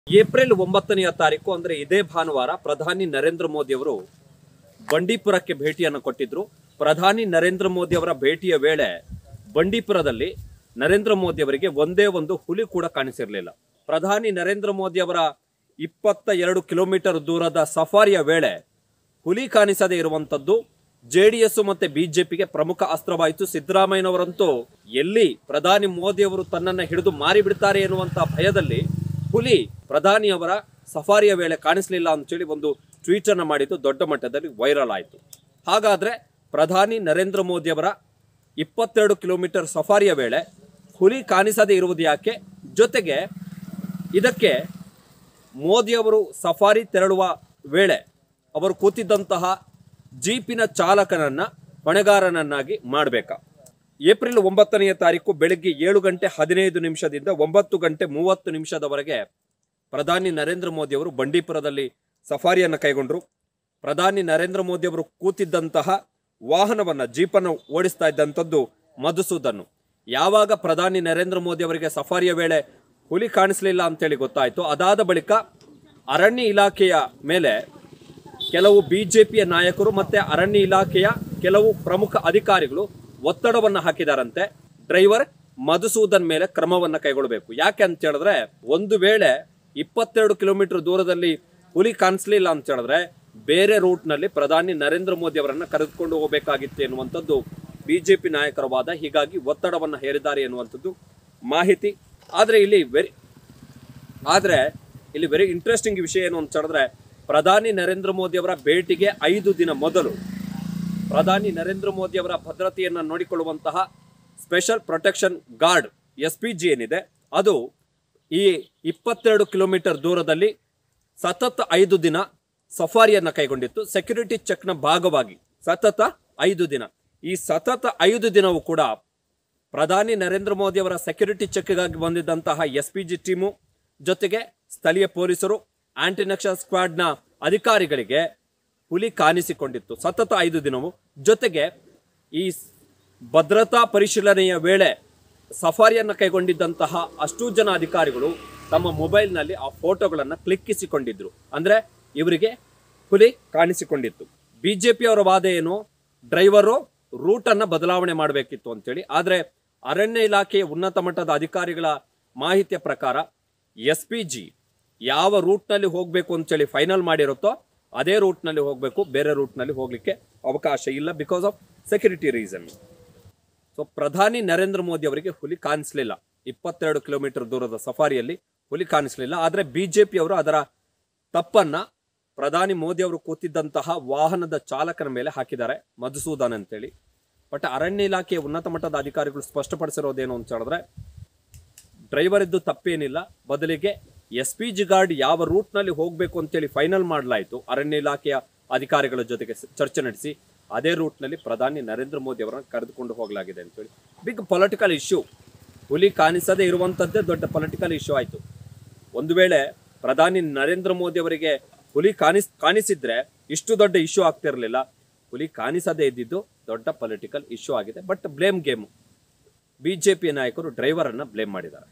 April ಒಂಬತ್ತನೆಯ ತಾರೀಕು ಅಂದ್ರೆ ಇದೇ ಭಾನುವಾರ ಪ್ರಧಾನಿ ನರೇಂದ್ರ ಮೋದಿ ಅವರು ಬಂಡೀಪುರಕ್ಕೆ ಭೇಟಿಯನ್ನು ಕೊಟ್ಟಿದ್ರು ಪ್ರಧಾನಿ ನರೇಂದ್ರ ಮೋದಿ ಅವರ ಭೇಟಿಯ ವೇಳೆ ಬಂಡೀಪುರದಲ್ಲಿ ನರೇಂದ್ರ ಮೋದಿ ಅವರಿಗೆ ಒಂದೇ ಒಂದು ಹುಲಿ ಕೂಡ ಕಾಣಿಸಿರಲಿಲ್ಲ ಪ್ರಧಾನಿ ನರೇಂದ್ರ ಮೋದಿ ಅವರ ಇಪ್ಪತ್ತ ಎರಡು ಕಿಲೋಮೀಟರ್ ದೂರದ ಸಫಾರಿಯ ವೇಳೆ ಹುಲಿ ಕಾಣಿಸದೇ ಇರುವಂತದ್ದು ಜೆಡಿಎಸ್ ಮತ್ತೆ ಬಿಜೆಪಿಗೆ ಪ್ರಮುಖ ಅಸ್ತ್ರವಾಯಿತು ಸಿದ್ದರಾಮಯ್ಯನವರಂತೂ ಎಲ್ಲಿ ಪ್ರಧಾನಿ ಮೋದಿ ಅವರು ತನ್ನನ್ನ ಹಿಡಿದು ಮಾರಿ ಬಿಡ್ತಾರೆ ಎನ್ನುವಂತ ಭಯದಲ್ಲಿ ಹುಲಿ ಪ್ರಧಾನಿಯವರ ಸಫಾರಿಯ ವೇಳೆ ಕಾಣಿಸಲಿಲ್ಲ ಅಂತೇಳಿ ಒಂದು ಟ್ವೀಟ್ ಅನ್ನ ಮಾಡಿದ್ದು ದೊಡ್ಡ ಮಟ್ಟದಲ್ಲಿ ವೈರಲ್ ಆಯಿತು ಹಾಗಾದ್ರೆ ಪ್ರಧಾನಿ ನರೇಂದ್ರ ಮೋದಿ ಅವರ ಇಪ್ಪತ್ತೆರಡು ಕಿಲೋಮೀಟರ್ ಸಫಾರಿಯ ವೇಳೆ ಹುಲಿ ಕಾಣಿಸದೇ ಇರುವುದು ಯಾಕೆ ಜೊತೆಗೆ ಇದಕ್ಕೆ ಮೋದಿ ಅವರು ಸಫಾರಿ ತೆರಳುವ ವೇಳೆ ಅವರು ಕೂತಿದ್ದಂತಹ ಜೀಪಿನ ಚಾಲಕನನ್ನ ಹೊಣೆಗಾರನನ್ನಾಗಿ ಮಾಡಬೇಕಾ ಏಪ್ರಿಲ್ ಒಂಬತ್ತನೆಯ ತಾರೀಕು ಬೆಳಗ್ಗೆ ಏಳು ಗಂಟೆ ಹದಿನೈದು ನಿಮಿಷದಿಂದ ಒಂಬತ್ತು ಗಂಟೆ ಮೂವತ್ತು ನಿಮಿಷದವರೆಗೆ ಪ್ರಧಾನಿ ನರೇಂದ್ರ ಮೋದಿ ಅವರು ಬಂಡೀಪುರದಲ್ಲಿ ಸಫಾರಿಯನ್ನು ಕೈಗೊಂಡರು ಪ್ರಧಾನಿ ನರೇಂದ್ರ ಮೋದಿ ಅವರು ಕೂತಿದ್ದಂತಹ ವಾಹನವನ್ನ ಜೀಪನ್ನು ಓಡಿಸ್ತಾ ಇದ್ದಂಥದ್ದು ಮಧುಸೂದನ್ ಯಾವಾಗ ಪ್ರಧಾನಿ ನರೇಂದ್ರ ಮೋದಿ ಅವರಿಗೆ ಸಫಾರಿಯ ವೇಳೆ ಹುಲಿ ಕಾಣಿಸಲಿಲ್ಲ ಅಂತೇಳಿ ಗೊತ್ತಾಯಿತು ಅದಾದ ಬಳಿಕ ಅರಣ್ಯ ಇಲಾಖೆಯ ಮೇಲೆ ಕೆಲವು ಬಿಜೆಪಿಯ ನಾಯಕರು ಮತ್ತೆ ಅರಣ್ಯ ಇಲಾಖೆಯ ಕೆಲವು ಪ್ರಮುಖ ಅಧಿಕಾರಿಗಳು ಒತ್ತಡವನ್ನ ಹಾಕಿದಾರಂತೆ ಡ್ರೈವರ್ ಮಧುಸೂದನ್ ಮೇಲೆ ಕ್ರಮವನ್ನ ಕೈಗೊಳ್ಳಬೇಕು ಯಾಕೆ ಅಂತ ಹೇಳಿದ್ರೆ ಒಂದು ವೇಳೆ ಇಪ್ಪತ್ತೆರಡು ಕಿಲೋಮೀಟರ್ ದೂರದಲ್ಲಿ ಹುಲಿ ಕಾಣಿಸ್ಲಿಲ್ಲ ಅಂತ ಹೇಳಿದ್ರೆ ಬೇರೆ ರೂಟ್ ನಲ್ಲಿ ಪ್ರಧಾನಿ ನರೇಂದ್ರ ಮೋದಿ ಅವರನ್ನ ಕರೆದುಕೊಂಡು ಹೋಗಬೇಕಾಗಿತ್ತು ಎನ್ನುವಂಥದ್ದು ಬಿಜೆಪಿ ನಾಯಕರ ವಾದ ಹೀಗಾಗಿ ಒತ್ತಡವನ್ನ ಹೇರಿದ್ದಾರೆ ಎನ್ನುವಂಥದ್ದು ಮಾಹಿತಿ ಆದ್ರೆ ಇಲ್ಲಿ ವೆರಿ ಆದ್ರೆ ಇಲ್ಲಿ ವೆರಿ ಇಂಟ್ರೆಸ್ಟಿಂಗ್ ವಿಷಯ ಏನು ಅಂತ ಹೇಳಿದ್ರೆ ಪ್ರಧಾನಿ ನರೇಂದ್ರ ಮೋದಿ ಅವರ ಭೇಟಿಗೆ ಐದು ದಿನ ಮೊದಲು ಪ್ರಧಾನಿ ನರೇಂದ್ರ ಮೋದಿ ಅವರ ಭದ್ರತೆಯನ್ನು ನೋಡಿಕೊಳ್ಳುವಂತಹ special protection guard S P G ಏನಿದೆ ಅದು ಈ ಇಪ್ಪತ್ತೆರಡು ಕಿಲೋಮೀಟರ್ ದೂರದಲ್ಲಿ ಸತತ ಐದು ದಿನ ಸಫಾರಿಯನ್ನ ಕೈಗೊಂಡಿತ್ತು ಸೆಕ್ಯೂರಿಟಿ ಚೆಕ್ನ ಭಾಗವಾಗಿ ಸತತ ಐದು ದಿನ ಈ ಸತತ ಐದು ದಿನವೂ ಕೂಡ ಪ್ರಧಾನಿ ನರೇಂದ್ರ ಮೋದಿ ಅವರ ಸೆಕ್ಯೂರಿಟಿ ಚೆಕ್ಗಾಗಿ ಬಂದಿದ್ದಂತಹ ಎಸ್ ಪಿ ಜಿ ಟೀಮು ಜೊತೆಗೆ ಸ್ಥಳೀಯ ಪೊಲೀಸರು ಆಂಟಿ ನಕ್ಸಲ್ ಸ್ಕ್ವಾಡ್ನ ಅಧಿಕಾರಿಗಳಿಗೆ ಹುಲಿ ಕಾಣಿಸಿಕೊಂಡಿತ್ತು ಸತತ ಐದು ದಿನವು ಜೊತೆಗೆ ಈ ಸ್- ಭದ್ರತಾ ಪರಿಶೀಲನೆಯ ವೇಳೆ ಸಫಾರಿಯನ್ನು ಕೈಗೊಂಡಿದ್ದಂತಹ ಅಷ್ಟೂ ಜನ ಅಧಿಕಾರಿಗಳು ತಮ್ಮ ಮೊಬೈಲ್ನಲ್ಲಿ ಆ ಫೋಟೋಗಳನ್ನು ಕ್ಲಿಕ್ಕಿಸಿಕೊಂಡಿದ್ರು ಅಂದ್ರೆ ಇವರಿಗೆ ಹುಲಿ ಕಾಣಿಸಿಕೊಂಡಿತ್ತು ಬಿಜೆಪಿ ಅವರ ವಾದ ಏನು ಡ್ರೈವರು ರೂಟ್ ಅನ್ನ ಬದಲಾವಣೆ ಮಾಡಬೇಕಿತ್ತು ಅಂತೇಳಿ ಆದ್ರೆ ಅರಣ್ಯ ಇಲಾಖೆಯ ಉನ್ನತ ಮಟ್ಟದ ಅಧಿಕಾರಿಗಳ ಮಾಹಿತಿಯ ಪ್ರಕಾರ ಎಸ್ ಪಿ ಜಿ ಯಾವ ರೂಟ್ನಲ್ಲಿ ಹೋಗಬೇಕು ಅಂತೇಳಿ ಫೈನಲ್ ಮಾಡಿರುತ್ತೋ ಅದೇ ರೂಟ್ನಲ್ಲಿ ಹೋಗಬೇಕು ಬೇರೆ ರೂಟ್ನಲ್ಲಿ ಹೋಗ್ಲಿಕ್ಕೆ ಅವಕಾಶ ಇಲ್ಲ because of security reason so ಪ್ರಧಾನಿ ನರೇಂದ್ರ ಮೋದಿ ಅವರಿಗೆ ಹುಲಿ ಕಾಣಿಸ್ಲಿಲ್ಲ ಇಪ್ಪತ್ತೆರಡು ಕಿಲೋಮೀಟರ್ ದೂರದ ಸಫಾರಿಯಲ್ಲಿ ಹುಲಿ ಕಾಣಿಸ್ಲಿಲ್ಲ ಆದ್ರೆ ಬಿಜೆಪಿ ಅವರು ಅದರ ತಪ್ಪನ್ನ ಪ್ರಧಾನಿ ಮೋದಿ ಅವರು ಕೂತಿದ್ದಂತಹ ವಾಹನದ ಚಾಲಕನ ಮೇಲೆ ಹಾಕಿದ್ದಾರೆ ಮಧುಸೂದನ್ ಅಂತೇಳಿ ಬಟ್ ಅರಣ್ಯ ಇಲಾಖೆಯ ಉನ್ನತ ಮಟ್ಟದ ಅಧಿಕಾರಿಗಳು ಸ್ಪಷ್ಟಪಡಿಸಿರೋದೇನು ಅಂತ ಹೇಳಿದ್ರೆ ಡ್ರೈವರ್ ಇದ್ದು ತಪ್ಪೇನಿಲ್ಲ ಬದಲಿಗೆ ಎಸ್ ಪಿ ಜಿ ಗಾರ್ಡ್ ಯಾವ ರೂಟ್ನಲ್ಲಿ ಹೋಗಬೇಕು ಅಂತೇಳಿ ಫೈನಲ್ ಮಾಡಲಾಯಿತು ಅರಣ್ಯ ಇಲಾಖೆಯ ಅಧಿಕಾರಿಗಳ ಜೊತೆಗೆ ಸ- ಚರ್ಚೆ ನಡೆಸಿ ಅದೇ ರೂಟ್ನಲ್ಲಿ ಪ್ರಧಾನಿ ನರೇಂದ್ರ ಮೋದಿ ಅವರನ್ನು ಕರೆದುಕೊಂಡು ಹೋಗಲಾಗಿದೆ ಅಂತೇಳಿ ಬಿಗ್ ಪೊಲಿಟಿಕಲ್ ಇಶ್ಯೂ ಹುಲಿ ಕಾಣಿಸದೇ ಇರುವಂಥದ್ದೇ ದೊಡ್ಡ ಪೊಲಿಟಿಕಲ್ ಇಶ್ಯೂ ಆಯಿತು ಒಂದು ವೇಳೆ ಪ್ರಧಾನಿ ನರೇಂದ್ರ ಮೋದಿ ಅವರಿಗೆ ಹುಲಿ ಕಾಣಿಸ್ ಕಾಣಿಸಿದ್ರೆ ಇಷ್ಟು ದೊಡ್ಡ ಇಶ್ಯೂ ಆಗ್ತಿರಲಿಲ್ಲ ಹುಲಿ ಕಾಣಿಸದೇ ಇದ್ದಿದ್ದು ದೊಡ್ಡ ಪೊಲಿಟಿಕಲ್ ಇಶ್ಯೂ ಆಗಿದೆ ಬಟ್ ಬ್ಲೇಮ್ ಗೇಮ್ ಬಿಜೆಪಿ ನಾಯಕರು ಡ್ರೈವರ್ ಅನ್ನ ಬ್ಲೇಮ್ ಮಾಡಿದ್ದಾರೆ